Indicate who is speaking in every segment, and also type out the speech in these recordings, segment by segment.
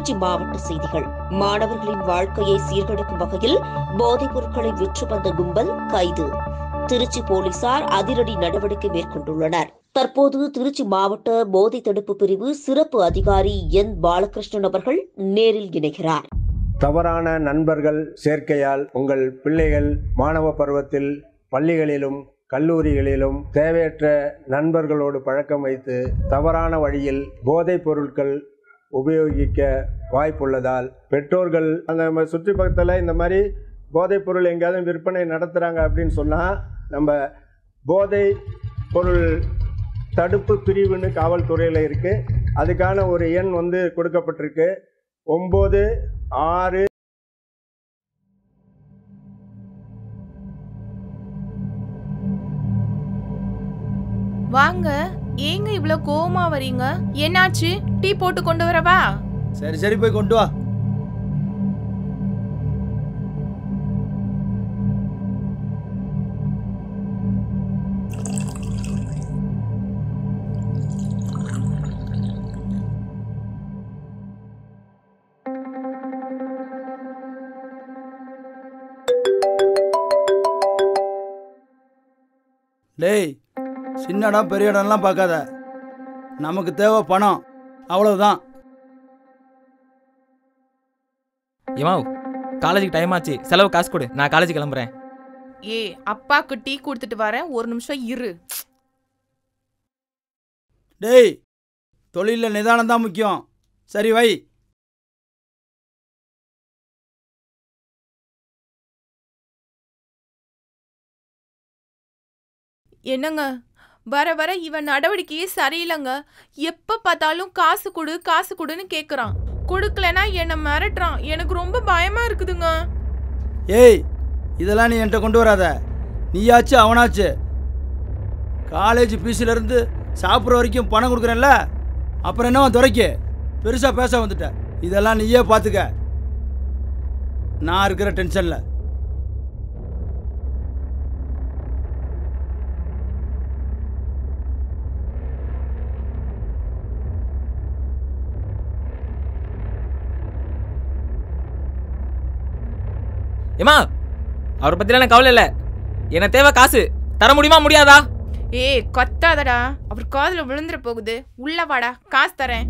Speaker 1: திருச்சி மாவட்ட செய்திகள் மாணவர்களின் வாழ்க்கையை சீர்கெடுக்கும் வகையில் போதைப் பொருட்களை விற்று வந்த கும்பல் கைது திருச்சி போலீசார் அதிரடி நடவடிக்கை மேற்கொண்டுள்ளனர் தற்போது திருச்சி மாவட்ட போதை தடுப்பு பிரிவு சிறப்பு அதிகாரி என் பாலகிருஷ்ணன் அவர்கள் நேரில் இணைகிறார்
Speaker 2: தவறான நண்பர்கள் சேர்க்கையால் உங்கள் பிள்ளைகள் மாணவ பருவத்தில் பள்ளிகளிலும் கல்லூரிகளிலும் தேவையற்ற நண்பர்களோடு பழக்கம் வைத்து தவறான வழியில் போதைப் பொருட்கள் உபயோகிக்க வாய்ப்புள்ளதால் பெற்றோர்கள் அந்த நம்ம சுற்றி பக்கத்தில் இந்த மாதிரி போதைப் பொருள் எங்கேயாவது விற்பனை நடத்துகிறாங்க அப்படின்னு சொன்னால் நம்ம போதை பொருள் தடுப்பு பிரிவுன்னு காவல்துறையில் இருக்குது அதுக்கான ஒரு எண் வந்து கொடுக்கப்பட்டிருக்கு ஒம்பது ஆறு
Speaker 3: வாங்க ஏங்க இவ்ளோ கோவமா வரீங்க என்னாச்சு டீ போட்டு கொண்டு வரவா
Speaker 4: சரி சரி போய் கொண்டு வா டேய் சின்ன இடம் பெரிய இடம்லாம் பார்க்காத நமக்கு தேவை பணம் அவ்வளவுதான்
Speaker 5: ஏமாவ் காலேஜுக்கு டைம் ஆச்சு செலவு காசு கொடு நான் காலேஜ் கிளம்புறேன்
Speaker 3: ஏ அப்பாக்கு டீ கொடுத்துட்டு வரேன் ஒரு நிமிஷம் இரு
Speaker 4: டேய் தொழிலில் நிதானம் தான் முக்கியம் சரி வை
Speaker 3: என்னங்க வர வர இவன் நடவடிக்கையே சரியில்லைங்க எப்ப பார்த்தாலும் காசு கொடு காசு கொடுன்னு கேக்குறான் கொடுக்கலனா என்ன மிரட்டுறான் எனக்கு ரொம்ப பயமா இருக்குதுங்க
Speaker 4: ஏய் இதெல்லாம் நீ என்கிட்ட கொண்டு வராத நீயாச்சு அவனாச்சு காலேஜ் ஃபீஸ்லேருந்து சாப்பிட்ற வரைக்கும் பணம் கொடுக்குறேன்ல அப்புறம் என்னவா துறைக்கு பெருசாக பேச வந்துட்ட இதெல்லாம் நீயே பார்த்துக்க நான் இருக்கிற டென்ஷனில்
Speaker 5: ஏமா அவரை பத்திலாம் எனக்கு கவலை இல்லை எனக்கு தேவை காசு தர முடியுமா முடியாதா
Speaker 3: ஏய் கொத்தாதடா அவர் காதுல விழுந்துற போகுது உள்ள வாடா காசு தரேன்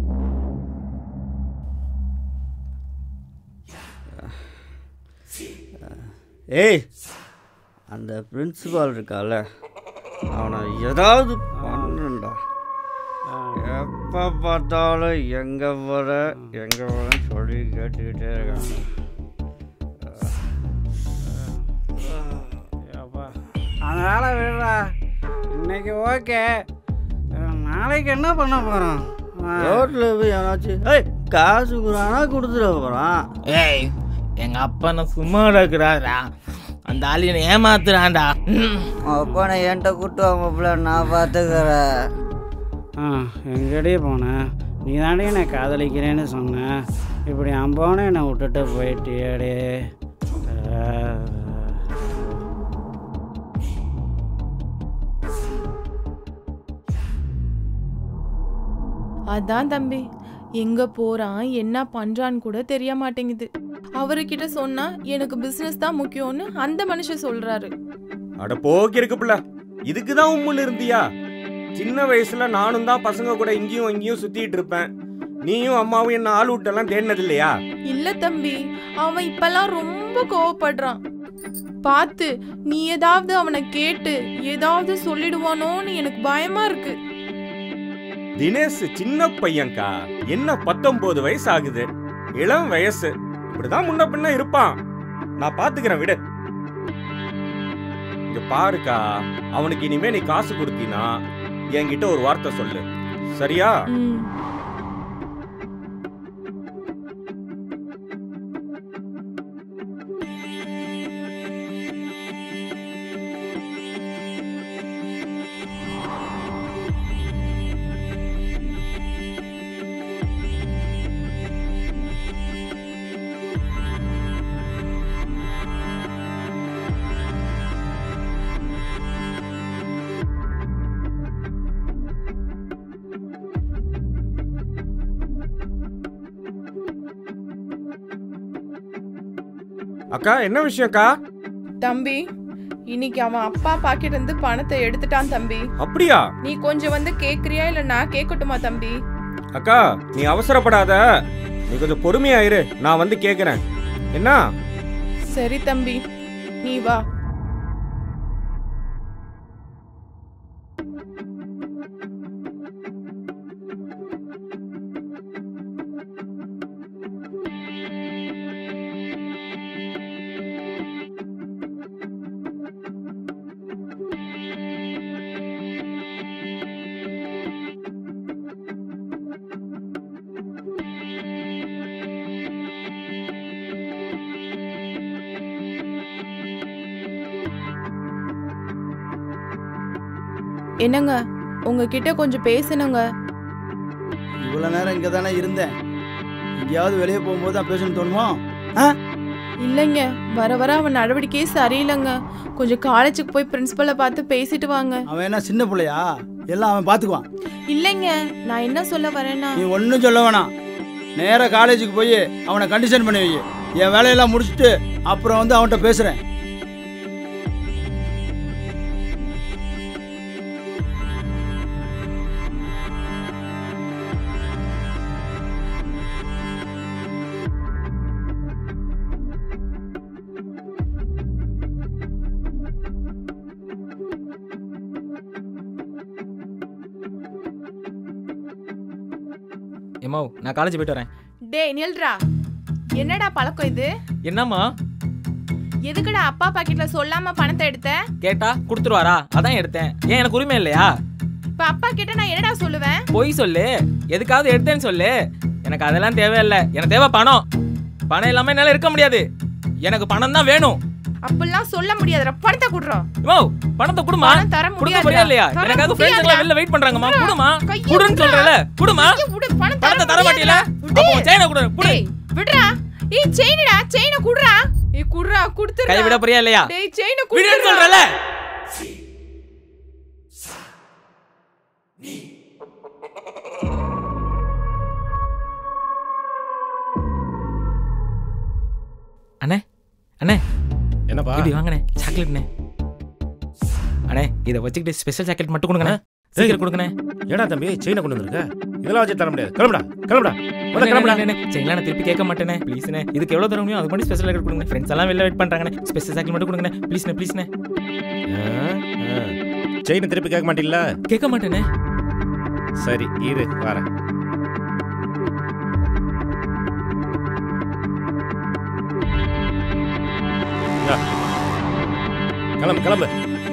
Speaker 6: ஏய் அந்த பிரின்சிபால் இருக்கால அவனை ஏதாவது பண்ணுண்டா எப்போ பார்த்தாலும் எங்கே வர எங்கே வரன்னு சொல்லி கேட்டுக்கிட்டே இருக்கான் அதனால் விடுறா இன்னைக்கு ஓகே நாளைக்கு என்ன பண்ண போகிறோம் ரோட்டில் போய் எவனாச்சும் ஏய் காசு குறானா கொடுத்துட போகிறான்
Speaker 5: ஏய் எங்க அப்பா நான் சும்மா இருக்கிறாரா அந்த ஆளு என்னை ஏமாத்துறான்டா ம்.
Speaker 6: அப்பனை என்கிட்ட கூட்டு வாங்கப்பில நான் பார்த்துக்கிறேன்
Speaker 7: ஆ எங்கடி போனேன் நீ தானே என்னை காதலிக்கிறேன்னு சொன்ன இப்படி அம்போன்னு என்னை விட்டுட்டு போயிட்டியடே
Speaker 3: அதான் தம்பி எங்க போறான் என்ன பண்றான்னு கூட தெரிய மாட்டேங்குது அவர்கிட்ட சொன்னா எனக்கு பிசினஸ் தான் முக்கியம்னு அந்த மனுஷன் சொல்றாரு
Speaker 8: அட போக்கி இருக்கு புள்ள இதுக்கு தான் உம்முன்னு இருந்தியா சின்ன வயசுல நானும் தான் பசங்க கூட இங்கேயும் இங்கேயும் சுத்திட்டு இருப்பேன் நீயும் அம்மாவும் என்ன ஆள் விட்டெல்லாம் தேடினது இல்லையா
Speaker 3: இல்ல தம்பி அவன் இப்பெல்லாம் ரொம்ப கோவப்படுறான் பார்த்து நீ ஏதாவது அவனை கேட்டு ஏதாவது சொல்லிடுவானோன்னு எனக்கு பயமா இருக்கு
Speaker 8: தினேஷ் சின்ன பையன்க்கா என்ன பத்தொன்பது வயசு ஆகுது இளம் வயசு இப்படிதான் முன்ன பின்ன இருப்பான் நான் பாத்துக்கிறேன் விடு இங்க பாருக்கா அவனுக்கு இனிமே நீ காசு கொடுத்தீனா என்கிட்ட ஒரு வார்த்தை சொல்லு சரியா
Speaker 3: ம்.
Speaker 8: அக்கா என்ன விஷயம்க்கா
Speaker 3: தம்பி இன்னைக்கு அவன் அப்பா பாக்கெட் இருந்து பணத்தை எடுத்துட்டான் தம்பி
Speaker 8: அப்படியா
Speaker 3: நீ கொஞ்சம் வந்து கேக்குறியா இல்ல நான் கேட்கட்டுமா தம்பி
Speaker 8: அக்கா நீ அவசரப்படாத நீ கொஞ்சம் பொறுமையா இரு நான் வந்து கேக்குறேன் என்ன
Speaker 3: சரி தம்பி நீ வா என்னங்க உங்ககிட்ட கொஞ்சம் பேசணுங்க
Speaker 4: இவ்வளோ நேரம் இங்கே தானே இருந்தேன் எங்கேயாவது வெளியே போகும்போது தான் பேசணும்னு தோணுமோ
Speaker 3: இல்லைங்க வர வர அவன் நடவடிக்கையே சரியில்லைங்க கொஞ்சம் காலேஜுக்கு போய் பிரின்சிபலை பார்த்து பேசிட்டு வாங்க
Speaker 4: அவன் என்ன சின்ன பிள்ளையா எல்லாம் அவன் பார்த்துக்குவான்
Speaker 3: இல்லைங்க நான் என்ன சொல்ல வரேன்னா
Speaker 4: நீ ஒன்றும் சொல்ல வேணாம் நேராக காலேஜுக்கு போய் அவனை கண்டிஷன் பண்ணி வை என் வேலையெல்லாம் முடிச்சுட்டு அப்புறம் வந்து அவன்கிட்ட பேசுகிறேன்
Speaker 9: எம்மா நான் காலேஜ் போயிட்டு வரேன்
Speaker 3: டேய் நில்றா என்னடா பழக்கம் இது
Speaker 9: என்னம்மா
Speaker 3: எதுக்குடா அப்பா பாக்கெட்ல சொல்லாம பணத்தை எடுத்த
Speaker 9: கேட்டா கொடுத்துருவாரா அதான் எடுத்தேன் ஏன் எனக்கு உரிமை இல்லையா
Speaker 3: இப்ப அப்பா கிட்ட நான் என்னடா சொல்லுவேன்
Speaker 9: பொய் சொல்லு எதுக்காவது எடுத்தேன்னு சொல்லு எனக்கு அதெல்லாம் தேவையில்லை எனக்கு தேவை பணம் பணம் இல்லாம என்னால இருக்க முடியாது எனக்கு பணம் தான் வேணும்
Speaker 3: அப்படிலாம் சொல்ல முடியாதுடா பணத்தை குடுறோம்
Speaker 9: எம்மா பணத்தை குடுமா
Speaker 3: பணம் தர
Speaker 9: கொடுக்க
Speaker 3: முடியாதுடா.
Speaker 9: முடியாது இல்லையா
Speaker 3: தர
Speaker 9: எனக்காவது ஃப்ரெண்ட்ஸ்
Speaker 3: முடியாதுடா.
Speaker 9: எல்லாம் வெளில வெயிட் பண்றாங்கம்மா குடுமா
Speaker 3: கையை
Speaker 9: குடுன்னு
Speaker 3: விட்றா.
Speaker 9: சொல்றல குடுமா
Speaker 3: ஐயோ, விடு, பணம்
Speaker 9: பணத்தை தர மாட்டீல
Speaker 3: முடியாதுடா.
Speaker 9: அப்போ செயினை குடு குடு
Speaker 3: டேய் விடுறா ஏய் செயினடா செயினை குடுறா ஏய் குடுறா குடுத்துறா
Speaker 9: கை விட போறியா இல்லையா
Speaker 3: டேய் செயினை
Speaker 9: விடுன்னு
Speaker 3: குடுறா
Speaker 9: சொல்றல அண்ணே அண்ணே
Speaker 10: என்னப்பா
Speaker 9: இப்படி வாங்கண்ணே சாக்லேட்ண்ணே அண்ணே இதை வச்சுக்கிட்டு ஸ்பெஷல் சாக்லேட் மட்டும் கொடுங்கண்ணே சீக்கிரம் கொடுங்கண்ணே
Speaker 10: ஏடா தம்பி செயினை கொண்டு வந்திருக்க இதெல்லாம் வச்சு தர முடியாது கிளம்புடா கிளம்புடா முதல்ல கிளம்புடா
Speaker 9: சரிங்களா நான் திருப்பி கேட்க மாட்டேனே ப்ளீஸ்ண்ணே இதுக்கு எவ்வளோ தர முடியும் அது மட்டும் ஸ்பெஷல் சாக்லேட் கொடுங்க ஃப்ரெண்ட்ஸ் எல்லாம் வெளில வெயிட் பண்ணுறாங்கண்ணே ஸ்பெஷல் சாக்லேட் மட்டும் கொடுங்கண்ணே ப்ளீஸ்ண்ணே ப்ளீஸ்ண்ணே
Speaker 10: செயினை திருப்பி கேட்க மாட்டீங்களா
Speaker 9: கேட்க மாட்டேனே
Speaker 10: சரி இரு வரேன் இந்தா. கிளம்பு கிளம்பு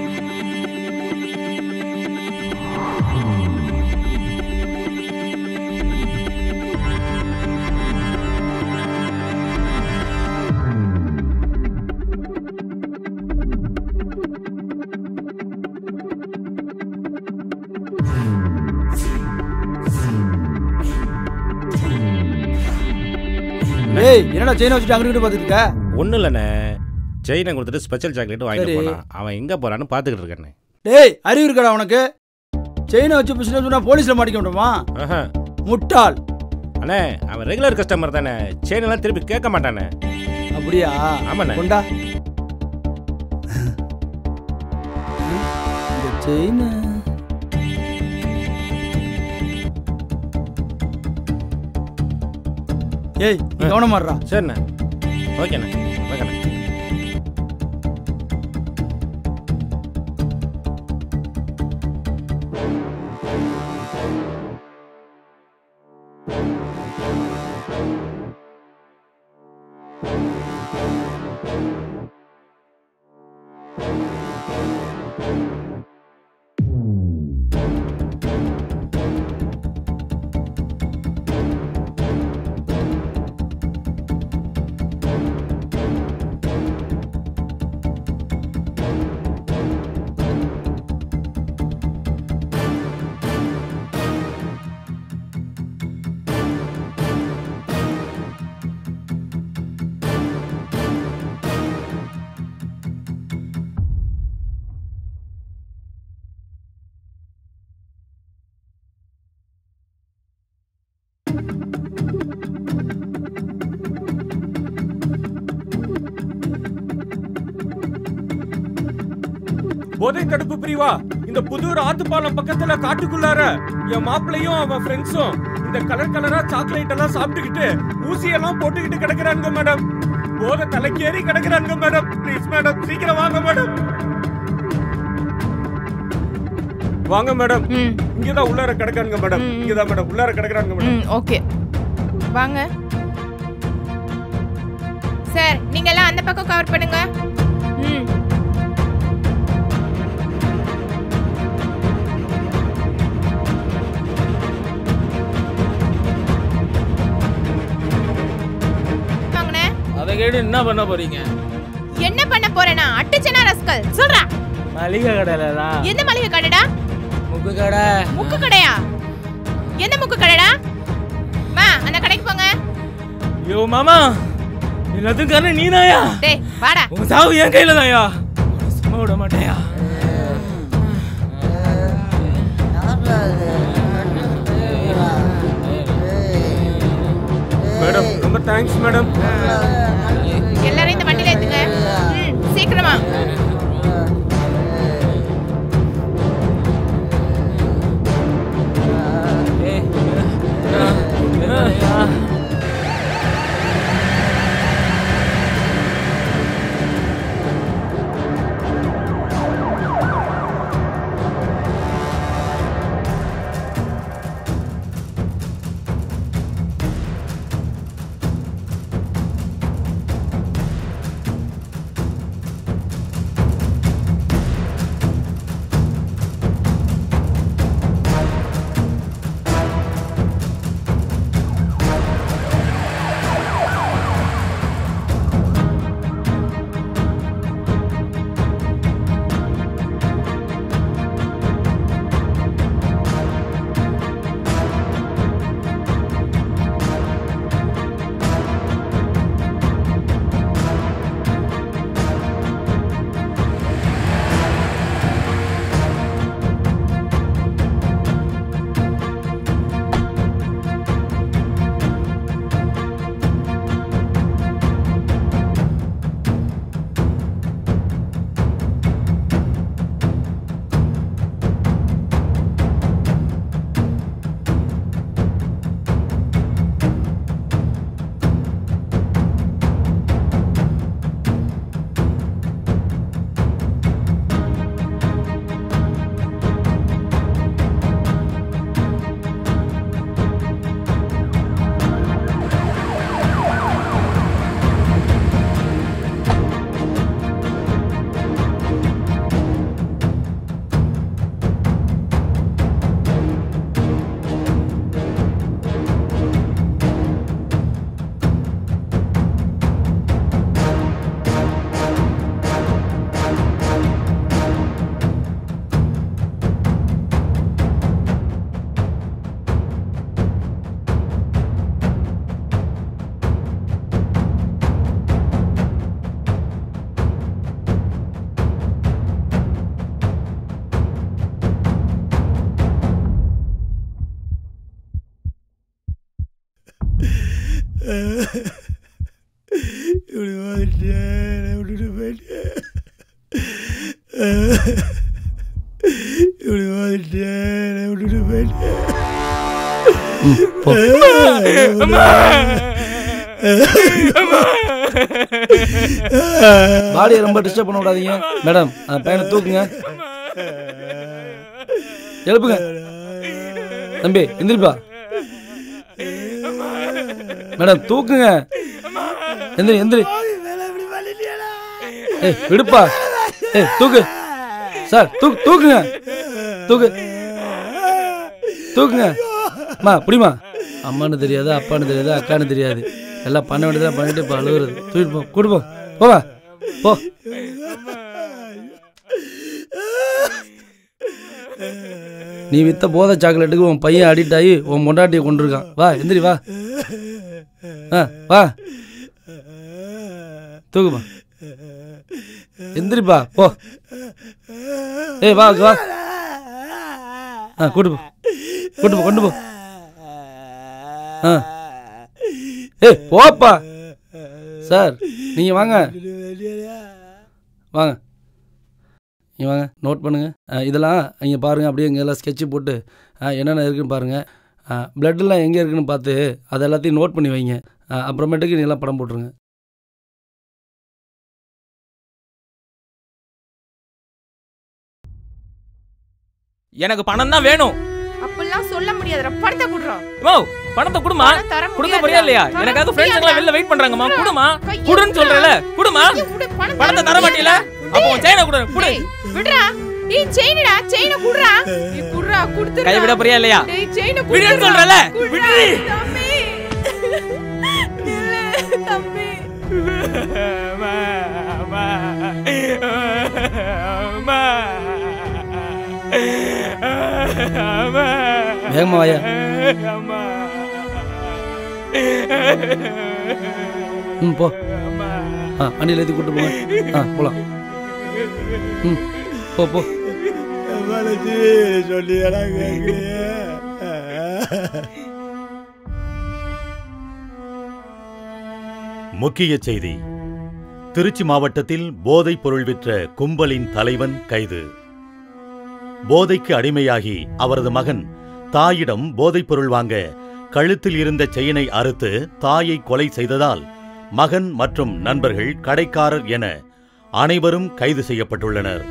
Speaker 4: ஏய் என்னடா செயினை வச்சுட்டு அங்கிட்டு பார்த்துட்டு இருக்க
Speaker 10: ஒன்றும் இல்லைண்ணே செயினை கொடுத்துட்டு ஸ்பெஷல் சாக்லேட் வாங்கிட்டு
Speaker 4: சரி.
Speaker 10: போனான் அவன் எங்கே போறான்னு பார்த்துக்கிட்டு இருக்கேண்ணே
Speaker 4: டேய் அறிவு இருக்கடா உனக்கு செயினை வச்சு பிசினஸ் சொன்னா போலீஸ்ல மாட்டிக்க முடியுமா
Speaker 10: ஆஹா.
Speaker 4: முட்டாள்
Speaker 10: அண்ணே அவன் ரெகுலர் கஸ்டமர் தானே செயின் எல்லாம் திருப்பி கேட்க மாட்டானே
Speaker 4: அப்படியா
Speaker 10: ஆமாண்ணே
Speaker 4: கொண்டா இந்த செயின் ஏய் நீ கவனமா இருடா
Speaker 10: சரிண்ணே ஓகேண்ணே ஓகேண்ணே
Speaker 8: போதை தடுப்பு பிரிவா இந்த புதூர் ஆத்துப்பாலம் பக்கத்துல காட்டுக்குள்ளார என் மாப்பிள்ளையும் அவன் ஃப்ரெண்ட்ஸும் இந்த கலர் கலரா சாக்லேட் எல்லாம் சாப்பிட்டுக்கிட்டு ஊசியெல்லாம் போட்டுக்கிட்டு கிடக்குறாங்க மேடம் போதை தலைக்கேறி கிடக்குறாங்க மேடம் ப்ளீஸ் மேடம் சீக்கிரம் வாங்க மேடம் வாங்க மேடம்
Speaker 3: ம்
Speaker 8: இங்கதான் உள்ளார கிடக்கானுங்க மேடம்
Speaker 3: ம்.
Speaker 8: இங்கதான் மேடம் உள்ளார கிடக்குறாங்க மேடம்
Speaker 3: ம் ஓகே வாங்க சார் நீங்க எல்லாம் அந்த பக்கம் கவர் பண்ணுங்க ம் வாங்கண்ணே
Speaker 5: அதை கேட்டு என்ன பண்ண போறீங்க
Speaker 3: என்ன பண்ண போறேனா அட்டுச்சனா ரஸ்கல் சொல்றா
Speaker 5: மளிகை கடையில
Speaker 3: எந்த மளிகை கடைடா
Speaker 5: முக்கு கடை
Speaker 3: முக்கு கடையா எந்த முக்கு கடைடா மா அந்த கடைக்கு போங்க
Speaker 5: ஐயோ மாமா எல்லாத்துக்கும் காரணம் நீதாயா
Speaker 3: டேய் வாடா
Speaker 5: உங்க சாவு என் கையில தான்யா சும்மா விட மாட்டேயா
Speaker 8: மேடம் ரொம்ப தேங்க்ஸ் மேடம்
Speaker 3: எல்லாரும் இந்த வண்டியில ஏத்துங்க ம் சீக்கிரமா
Speaker 4: இப்படி வந்துட்டேன் விட்டுட்டு போயிட்டேன் இப்படி வந்துட்டேன் விட்டுட்டு போயிட்டேன் பாடியை ரொம்ப டிஸ்டர்ப் பண்ண விடாதீங்க மேடம் அந்த பையனை தூக்குங்க எழுப்புங்க தம்பி எந்திரிப்பா மேடம் தூக்குங்க எந்திரி எந்திரி ஏய் விடுப்பா ஏய் தூக்கு சார் தூக்கு தூக்குங்க தூக்கு தூக்குங்க அம்மா புடிமா அம்மான்னு தெரியாது அப்பான்னு தெரியாது அக்கான்னு தெரியாது எல்லாம் பண்ண வேண்டியதெல்லாம் பண்ணிட்டு இப்போ அழுகுறது தூக்கிட்டு போ கூட்டு போ போவா போ நீ வித்த போதை சாக்லேட்டுக்கு உன் பையன் அடிக்ட் ஆகி உன் பொண்டாட்டியை கொண்டிருக்கான் வா எந்திரி வா ஆ வா தூக்குப்பா எந்திரிப்பா போ ஏய் வா வா ஆ கூட்டு போ கூட்டு போ கொண்டு போ ஆ ஏய் போப்பா சார் நீங்கள் வாங்க வாங்க இங்க வாங்க நோட் பண்ணுங்கள் இதெல்லாம் இங்கே பாருங்கள் அப்படியே இங்கே எல்லாம் ஸ்கெட்சு போட்டு அஹ், என்னென்ன இருக்குன்னு பாருங்கள் பிளட்டெல்லாம் எங்கே இருக்குன்னு பார்த்து அதை எல்லாத்தையும் நோட் பண்ணி வைங்க அஹ், அப்புறமேட்டுக்கு நீ எல்லாம் படம் போட்டுருங்க
Speaker 9: எனக்கு பணம் தான் வேணும்
Speaker 3: அப்படிலாம் சொல்ல முடியாதுடா படத்தை குடுறோம்
Speaker 9: ஓ பணத்தை குடுமா
Speaker 3: பணம் தர
Speaker 9: கொடுக்க
Speaker 3: முடியாதுடா.
Speaker 9: போறியா இல்லையா
Speaker 3: தர
Speaker 9: எனக்காவது ஃப்ரெண்ட்ஸ் எல்லாம் வெளில வெயிட் பண்றாங்கம்மா
Speaker 3: முடியாதுடா.
Speaker 9: குடுமா
Speaker 3: கையை
Speaker 9: குடுன்னு
Speaker 3: விட்றா.
Speaker 9: சொல்றல குடுமா
Speaker 3: கையை விடு, பணம்
Speaker 9: பணத்தை தர மாட்டீல அப்போ உன் செயினை குடு குடு
Speaker 3: டேய், விடுடா டேய் செயினடா செயினை குடுறா நீ குடுறா குடுத்துடா
Speaker 9: கை விட போறியா இல்லையா
Speaker 3: டேய் செயினை
Speaker 9: விடுன்னு
Speaker 3: குடுறா.
Speaker 9: சொல்றல
Speaker 3: குடுறா,
Speaker 9: விடுடி
Speaker 3: தம்பி நில்லு, தம்பி
Speaker 4: வேகமா வாயா ம் போ ஆ வண்டியில் ஏற்றி கூட்டு போங்க ஆ போகலாம் ம் போ போ
Speaker 6: சொல்லி
Speaker 11: முக்கிய செய்தி திருச்சி மாவட்டத்தில் போதைப் பொருள் விற்ற கும்பலின் தலைவன் கைது போதைக்கு அடிமையாகி அவரது மகன் தாயிடம் போதைப் பொருள் வாங்க கழுத்தில் இருந்த செயினை அறுத்து தாயை கொலை செய்ததால் மகன் மற்றும் நண்பர்கள் கடைக்காரர் என அனைவரும் கைது செய்யப்பட்டுள்ளனர்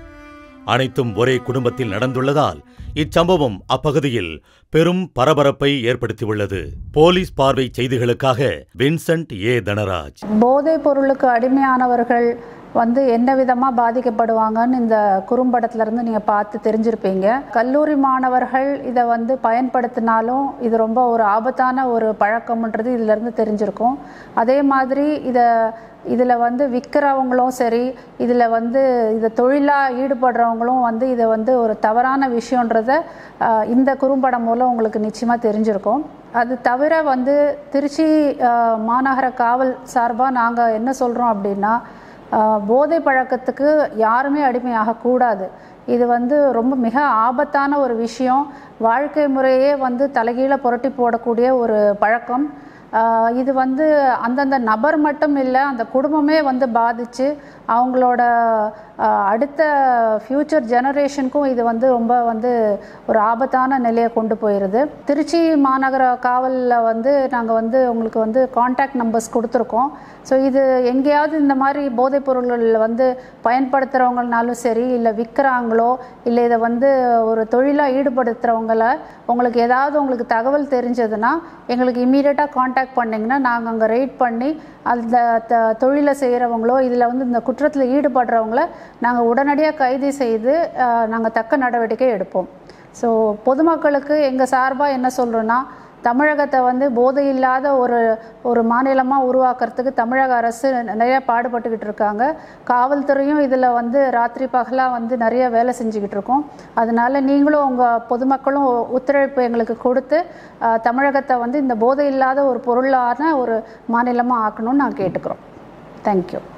Speaker 11: அனைத்தும் ஒரே குடும்பத்தில் நடந்துள்ளதால் இச்சம்பவம் அப்பகுதியில் பெரும் பரபரப்பை ஏற்படுத்தியுள்ளது போலீஸ் பார்வை செய்திகளுக்காக வின்சென்ட் ஏ தனராஜ்
Speaker 12: போதைப் பொருளுக்கு அடிமையானவர்கள் வந்து என்ன விதமாக பாதிக்கப்படுவாங்கன்னு இந்த குறும்படத்துல இருந்து நீங்கள் பார்த்து தெரிஞ்சிருப்பீங்க கல்லூரி மாணவர்கள் இதை வந்து பயன்படுத்தினாலும் இது ரொம்ப ஒரு ஆபத்தான ஒரு பழக்கம்ன்றது இதிலிருந்து தெரிஞ்சிருக்கும் அதே மாதிரி இதை இதில் வந்து விற்கிறவங்களும் சரி இதில் வந்து இதை தொழிலாக ஈடுபடுறவங்களும் வந்து இதை வந்து ஒரு தவறான விஷயன்றத ஆஹ், இந்த குறும்படம் மூலம் உங்களுக்கு நிச்சயமாக தெரிஞ்சிருக்கும் அது தவிர வந்து திருச்சி ஆஹ், மாநகர காவல் சார்பாக நாங்கள் என்ன சொல்கிறோம் அப்படின்னா ஆஹ், போதை பழக்கத்துக்கு யாருமே அடிமையாகக்கூடாது இது வந்து ரொம்ப மிக ஆபத்தான ஒரு விஷயம் வாழ்க்கை முறையே வந்து தலைகீழ புரட்டி போடக்கூடிய ஒரு பழக்கம் ஆஹ், இது வந்து அந்தந்த நபர் மட்டும் இல்லை அந்த குடும்பமே வந்து பாதித்து அவங்களோட ஆஹ், அடுத்த ஃப்யூச்சர் ஜெனரேஷனுக்கும் இது வந்து ரொம்ப வந்து ஒரு ஆபத்தான நிலையை கொண்டு போயிடுது திருச்சி மாநகர காவலில் வந்து நாங்கள் வந்து உங்களுக்கு வந்து காண்டாக்ட் நம்பர்ஸ் கொடுத்துருக்கோம் ஸோ இது எங்கேயாவது இந்த மாதிரி போதைப் பொருள்கள் வந்து பயன்படுத்துகிறவங்கனாலும் சரி இல்லை விற்கிறாங்களோ இல்லை இதை வந்து ஒரு தொழிலாக ஈடுபடுத்துகிறவங்கள உங்களுக்கு ஏதாவது உங்களுக்கு தகவல் தெரிஞ்சதுன்னா எங்களுக்கு இம்மீடியட்டாக காண்டாக்ட் பண்ணிங்கன்னா நாங்கள் அங்கே ரெய்ட் பண்ணி அந்த த- தொழிலை செய்கிறவங்களோ இதில் வந்து இந்த குற்றத்தில் ஈடுபடுறவங்கள நாங்கள் உடனடியாக கைது செய்து நாங்கள் தக்க நடவடிக்கை எடுப்போம் ஸோ பொதுமக்களுக்கு எங்கள் சார்பாக என்ன சொல்கிறோன்னா தமிழகத்தை வந்து போதை இல்லாத ஒரு ஒரு மாநிலமாக உருவாக்குறதுக்கு தமிழக அரசு நிறைய பாடுபட்டுக்கிட்டு இருக்காங்க காவல்துறையும் இதில் வந்து ராத்திரி பகலாக வந்து நிறைய வேலை செஞ்சுக்கிட்டு இருக்கோம் அதனால நீங்களும் உங்கள் பொதுமக்களும் ஒ- ஒத்துழைப்பு எங்களுக்கு கொடுத்து அஹ், தமிழகத்தை வந்து இந்த போதை இல்லாத ஒரு பொருளான ஒரு மாநிலமாக ஆக்கணும்னு நான் கேட்டுக்கிறோம் தேங்க்யூ